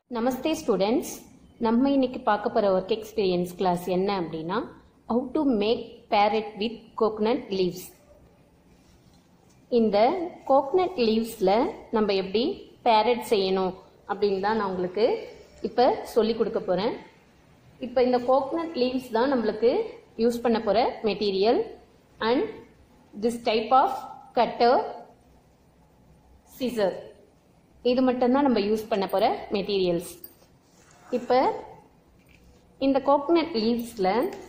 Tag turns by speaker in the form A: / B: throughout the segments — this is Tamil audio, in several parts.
A: நமஸ்தே ஸ்டூடெண்ட்ஸ் நம்ம இன்னைக்கு பார்க்க போகிற ஒர்க் எக்ஸ்பீரியன்ஸ் கிளாஸ் என்ன அப்படின்னா how to make parrot with coconut leaves இந்த கோகனட் லீவ்ஸில் நம்ம எப்படி பேரட் செய்யணும் அப்படின்னு தான் நான் உங்களுக்கு இப்போ சொல்லி கொடுக்க போகிறேன் இப்போ இந்த கோகனட் லீவ்ஸ் தான் நம்மளுக்கு யூஸ் பண்ண போகிற material and this type of cutter scissor இது மட்டும்தான் நம்ம யூஸ் பண்ண போகிற மெட்டீரியல்ஸ் இப்போ இந்த கோகனட் லீவ்ஸில்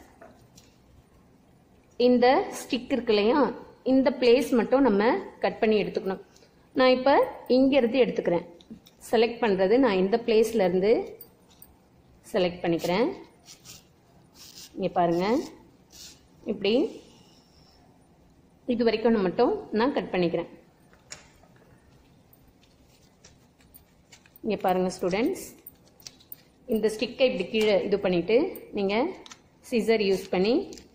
A: இந்த ஸ்டிக் இருக்கு இல்லையா இந்த பிளேஸ் மட்டும் நம்ம கட் பண்ணி எடுத்துக்கணும் நான் இப்போ இங்கேருந்து எடுத்துக்கிறேன் செலக்ட் பண்ணுறது நான் இந்த பிளேஸ்லேருந்து செலக்ட் பண்ணிக்கிறேன் இங்கே பாருங்கள் இப்படி இது வரைக்கும் நான் மட்டும் நான் கட் பண்ணிக்கிறேன் இங்கே பாருங்கள் ஸ்டூடெண்ட்ஸ் இந்த ஸ்டிக்கை இப்படி கீழே இது பண்ணிவிட்டு நீங்கள் சிசர் யூஸ் பண்ணி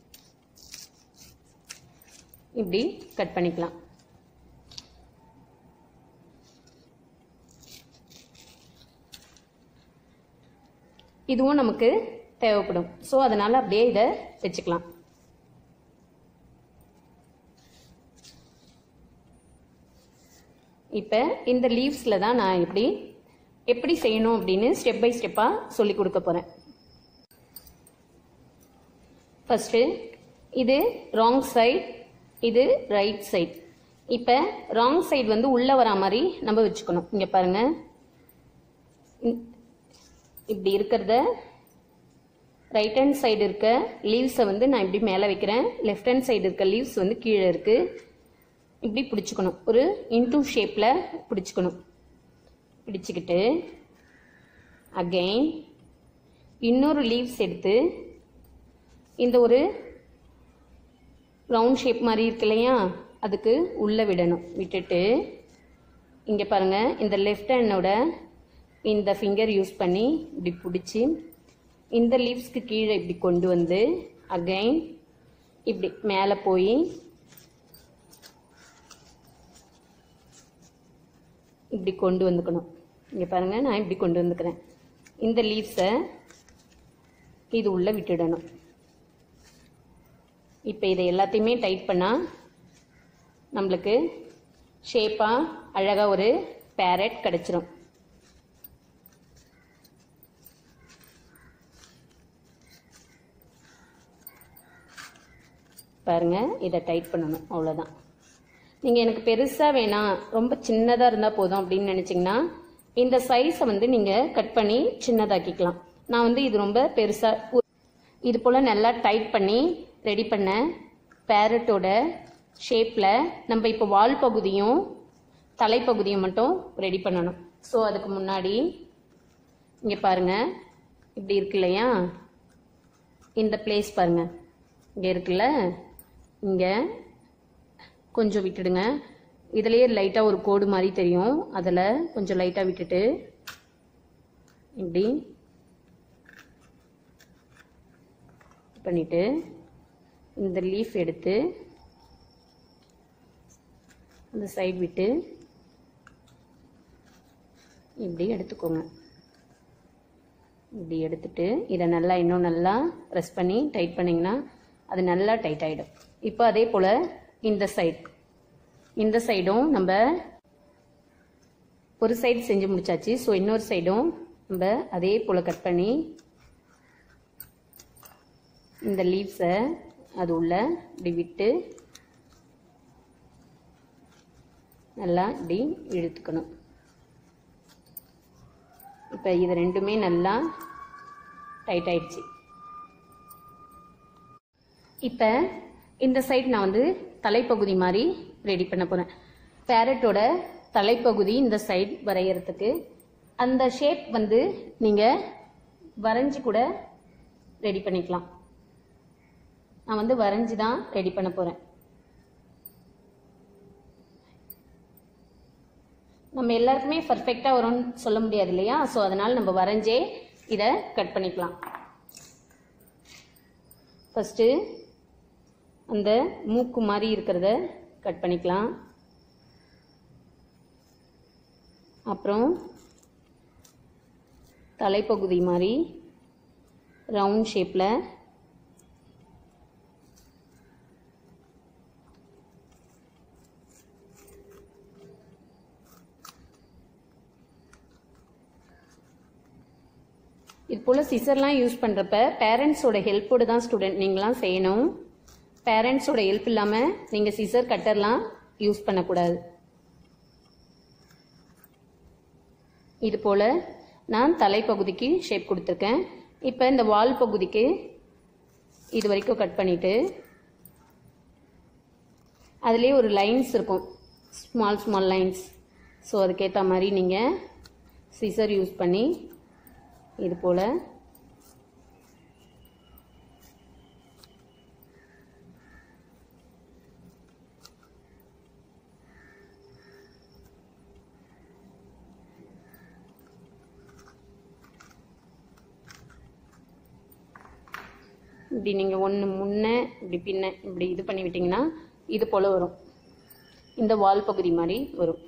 A: இப்படி கட் பண்ணிக்கலாம் இதுவும் நமக்கு தேவைப்படும் ஸோ அதனால் அப்படியே இதை வச்சுக்கலாம் இப்போ இந்த லீவ்ஸில் தான் நான் இப்படி எப்படி செய்யணும் அப்படின்னு ஸ்டெப் பை ஸ்டெப்பாக சொல்லி கொடுக்க போகிறேன் ஃபஸ்ட்டு இது ராங் சைட் இது ரைட் சைட் இப்போ ராங் சைடு வந்து உள்ளே வரா மாதிரி நம்ம வச்சுக்கணும் இங்கே பாருங்கள் இப்படி இருக்கிறத ரைட் ஹேண்ட் சைடு இருக்க லீவ்ஸை வந்து நான் இப்படி மேலே வைக்கிறேன் லெஃப்ட் ஹேண்ட் சைடு இருக்க லீவ்ஸ் வந்து கீழே இருக்குது இப்படி பிடிச்சிக்கணும் ஒரு இன்டூ ஷேப்பில் பிடிச்சிக்கணும் பிடிச்சிக்கிட்டு அகெயின் இன்னொரு லீவ்ஸ் எடுத்து இந்த ஒரு ரவுண்ட் ஷேப் மாதிரி இருக்கு இல்லையா அதுக்கு உள்ளே விடணும் விட்டுட்டு இங்கே பாருங்கள் இந்த லெஃப்ட் ஹேண்டோட இந்த ஃபிங்கர் யூஸ் பண்ணி இப்படி பிடிச்சி இந்த லீவ்ஸ்க்கு கீழே இப்படி கொண்டு வந்து அகைன் இப்படி மேலே போய் இப்படி கொண்டு வந்துக்கணும் இங்கே பாருங்கள் நான் இப்படி கொண்டு வந்துக்கிறேன் இந்த லீவ்ஸை இது உள்ளே விட்டுடணும் இப்போ இதை எல்லாத்தையுமே டைட் பண்ணால் நம்மளுக்கு ஷேப்பாக அழகாக ஒரு பேரட் கிடச்சிரும் பாருங்கள் இதை டைட் பண்ணணும் அவ்வளோதான் நீங்கள் எனக்கு பெருசாக வேணாம் ரொம்ப சின்னதாக இருந்தால் போதும் அப்படின்னு நினச்சிங்கன்னா இந்த சைஸை வந்து நீங்கள் கட் பண்ணி சின்னதாக்கிக்கலாம் நான் வந்து இது ரொம்ப பெருசாக இது போல் நல்லா டைட் பண்ணி ரெடி பண்ண பேரட்டோட ஷேப்பில் நம்ம இப்போ வால் பகுதியும் தலைப்பகுதியும் மட்டும் ரெடி பண்ணணும் ஸோ அதுக்கு முன்னாடி இங்கே பாருங்கள் இப்படி இருக்கு இல்லையா இந்த பிளேஸ் பாருங்கள் இங்கே இருக்குல்ல இங்கே கொஞ்சம் விட்டுடுங்க இதுலேயே லைட்டாக ஒரு கோடு மாதிரி தெரியும் அதில் கொஞ்சம் லைட்டாக விட்டுட்டு இப்படி பண்ணிவிட்டு இந்த லீஃப் எடுத்து அந்த சைடு விட்டு இப்படி எடுத்துக்கோங்க இப்படி எடுத்துட்டு இதை நல்லா இன்னும் நல்லா ப்ரெஸ் பண்ணி டைட் பண்ணிங்கன்னா அது நல்லா டைட் ஆகிடும் இப்போ அதே போல் இந்த சைடு இந்த சைடும் நம்ம ஒரு சைடு செஞ்சு முடிச்சாச்சு ஸோ இன்னொரு சைடும் நம்ம அதே போல் கட் பண்ணி இந்த லீவ்ஸை அது உள்ள இப்படி விட்டு நல்லா இப்படி இழுத்துக்கணும் இப்போ இது ரெண்டுமே நல்லா டைட் ஆயிடுச்சு இப்போ இந்த சைடு நான் வந்து தலைப்பகுதி மாதிரி ரெடி பண்ண போகிறேன் பேரட்டோட தலைப்பகுதி இந்த சைடு வரைகிறதுக்கு அந்த ஷேப் வந்து நீங்கள் வரைஞ்சி கூட ரெடி பண்ணிக்கலாம் நான் வந்து வரைஞ்சி தான் ரெடி பண்ண போகிறேன் நம்ம எல்லாருக்குமே பர்ஃபெக்டாக வரும்னு சொல்ல முடியாது இல்லையா ஸோ அதனால் நம்ம வரைஞ்சே இதை கட் பண்ணிக்கலாம் ஃபஸ்ட்டு அந்த மூக்கு மாதிரி இருக்கிறத கட் பண்ணிக்கலாம் அப்புறம் தலைப்பகுதி மாதிரி ரவுண்ட் ஷேப்பில் இது போல் சிசர்லாம் யூஸ் பண்ணுறப்ப பேரண்ட்ஸோட ஹெல்ப்போடு தான் ஸ்டூடெண்ட் நீங்களாம் செய்யணும் பேரண்ட்ஸோட ஹெல்ப் இல்லாமல் நீங்கள் சிசர் கட்டர்லாம் யூஸ் பண்ணக்கூடாது இது போல் நான் தலைப்பகுதிக்கு ஷேப் கொடுத்துருக்கேன் இப்போ இந்த வால் பகுதிக்கு இது வரைக்கும் கட் பண்ணிவிட்டு அதுலேயே ஒரு லைன்ஸ் இருக்கும் ஸ்மால் ஸ்மால் லைன்ஸ் ஸோ அதுக்கேற்ற மாதிரி நீங்கள் சிசர் யூஸ் பண்ணி இது போல் இப்படி நீங்கள் ஒன்று முன்ன இப்படி பின்ன இப்படி இது பண்ணி விட்டிங்கன்னா இது போல் வரும் இந்த வால் பகுதி மாதிரி வரும்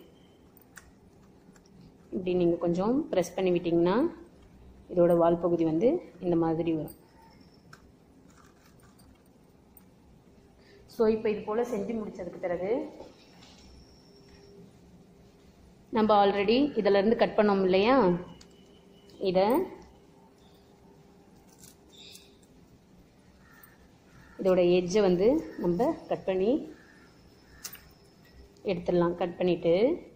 A: இப்படி நீங்கள் கொஞ்சம் ப்ரெஸ் பண்ணி விட்டிங்கன்னா இதோட வால் பகுதி வந்து இந்த மாதிரி வரும் ஸோ இப்போ இது போல் செஞ்சு முடிச்சதுக்கு பிறகு நம்ம ஆல்ரெடி இதிலேருந்து கட் பண்ணோம் இல்லையா இதை இதோட எட்ஜை வந்து நம்ம கட் பண்ணி எடுத்துடலாம் கட் பண்ணிவிட்டு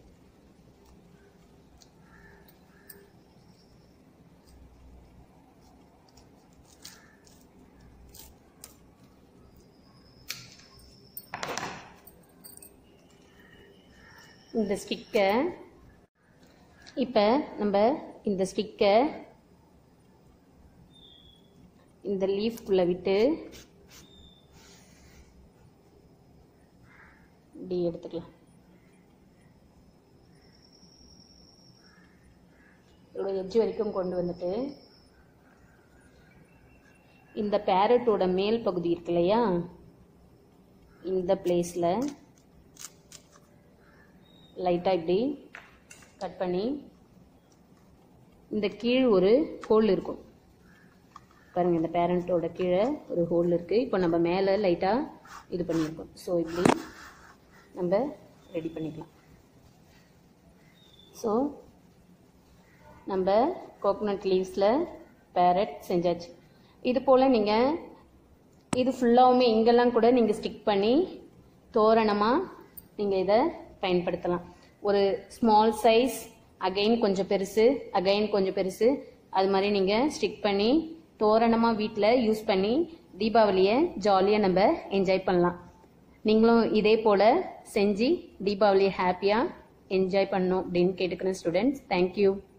A: இந்த ஸ்டிக்கை இப்போ நம்ம இந்த ஸ்டிக்கை இந்த லீஃப்குள்ளே விட்டு இப்படி எடுத்துக்கலாம் இதோட எட்ஜ் வரைக்கும் கொண்டு வந்துட்டு இந்த பேரட்டோட மேல் பகுதி இருக்கு இல்லையா இந்த பிளேஸில் லைட்டாக இப்படி கட் பண்ணி இந்த கீழ் ஒரு ஹோல் இருக்கும் பாருங்கள் இந்த பேரண்ட்டோட கீழே ஒரு ஹோல் இருக்குது இப்போ நம்ம மேலே லைட்டாக இது பண்ணியிருக்கோம் ஸோ இப்படி நம்ம ரெடி பண்ணிக்கலாம் ஸோ நம்ம கோகோனட் லீவ்ஸில் பேரட் செஞ்சாச்சு இது போல் நீங்கள் இது ஃபுல்லாகவுமே இங்கெல்லாம் கூட நீங்கள் ஸ்டிக் பண்ணி தோரணமாக நீங்கள் இதை பயன்படுத்தலாம் ஒரு ஸ்மால் சைஸ் அகைன் கொஞ்சம் பெருசு அகைன் கொஞ்சம் பெருசு அது மாதிரி நீங்கள் ஸ்டிக் பண்ணி தோரணமாக வீட்டில் யூஸ் பண்ணி தீபாவளியை ஜாலியாக நம்ம என்ஜாய் பண்ணலாம் நீங்களும் இதே போல் செஞ்சு தீபாவளியை ஹாப்பியாக என்ஜாய் பண்ணணும் அப்படின்னு கேட்டுக்கிறேன் ஸ்டூடெண்ட்ஸ் தேங்க்யூ